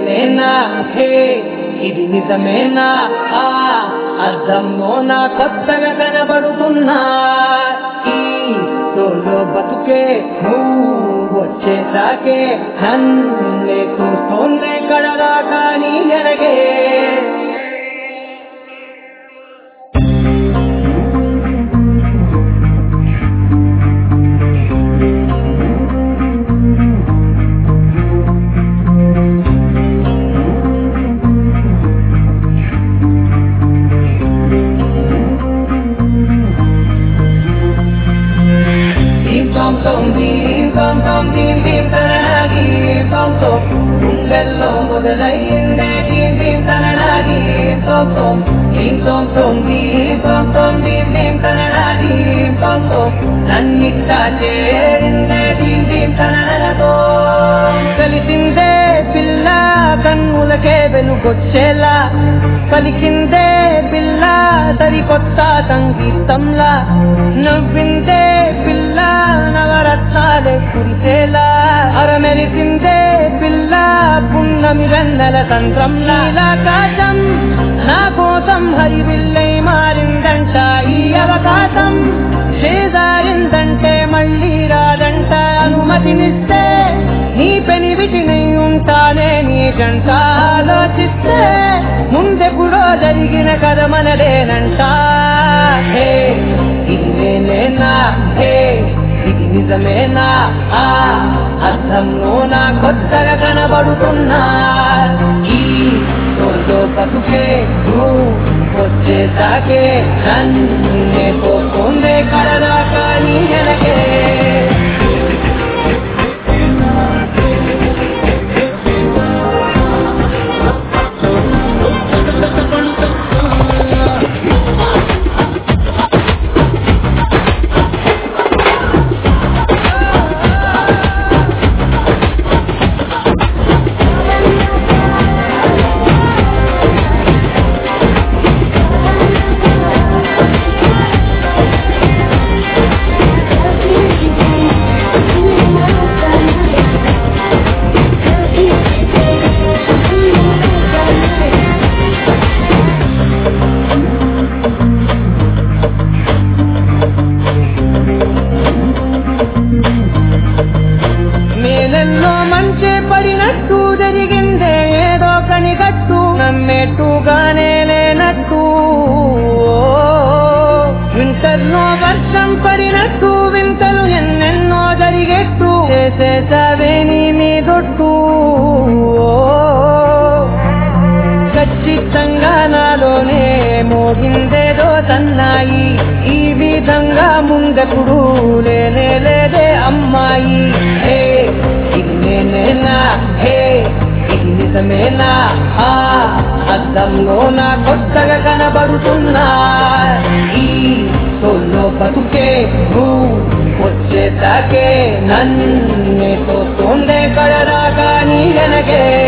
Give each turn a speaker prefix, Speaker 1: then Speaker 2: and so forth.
Speaker 1: నేనేనా హే ఇది నిజమేనా ఆ అర్థంలో నా కొత్తగా కనబడుతున్నా ఈ సోలో బతుకే నువ్వు వచ్చేసాకే నన్నే చూస్తోందే కడగా కానీ ఎనగే దీం తోం తోం దీం తోం తోం దీం దీం తననాగి తోం తోం గుండెల్లో మొదలయ్యిందే దీం దీం తననాగి తోం తోం దీం తోం తోం దీం తోం తోం దీం దీం తననాగి తోం తోం నన్నిట్టా చేరిందే దీం దీం తననతో కలిసిందే పిల్ల కన్నులకే వెలుగొచ్చేలా పలికిందే పిల్ల సరికొత్త సంగీతంలా నవ్విందే పిల్ల నవరత్నాలే కురిసేలా అరమెరిసిందే పిల్ల పున్నమి వెన్నెల తంత్రంలా ఆకాశం నా కోసం హరివిల్లై మారిందంట ఈ అవకాశం చేదారిందంటే మళ్ళీ రాదంట అనుమతినిస్తే నీ పెనివిటినై ఉంటానే నీ జంట ఆలోచిస్తే ముందెప్పుడో జరిగిన కథ మనదేనంట హే ఇది నేనేనా హే ఇది నిజమేనా ఆ అర్థంలో నా కొత్తగా కనబడుతున్నా ఈ సోలో బతుకే నువ్వు వచ్చేసాకే నన్నే పోతుందే కడదా కానీ వెనకే మేనెల్లో మంచి పడినట్టు జరిగిందే ఏదో కనిగట్టు నమ్మేట్టుగానే లేనట్టు వింటర్లో వర్షం పడినట్టు వింతలు ఎన్నెన్నో జరిగేట్టు చేసేసావే నీ మీదొట్టు ఖచ్చితంగా నాలోనే మోగిందేదో సన్నాయి ఈ విధంగా ముందెప్పుడు లేనే లేదే అమ్మాయి హే ఇది నేనేనా హే ఇది నిజమేనా ఆ అద్దంలో నా కొత్తగా కనబడుతున్నా ఈ సోలో బతుకే నువ్వు వచ్చేసాకే నన్నే తోస్తుండే కడరా కానీ వెనకే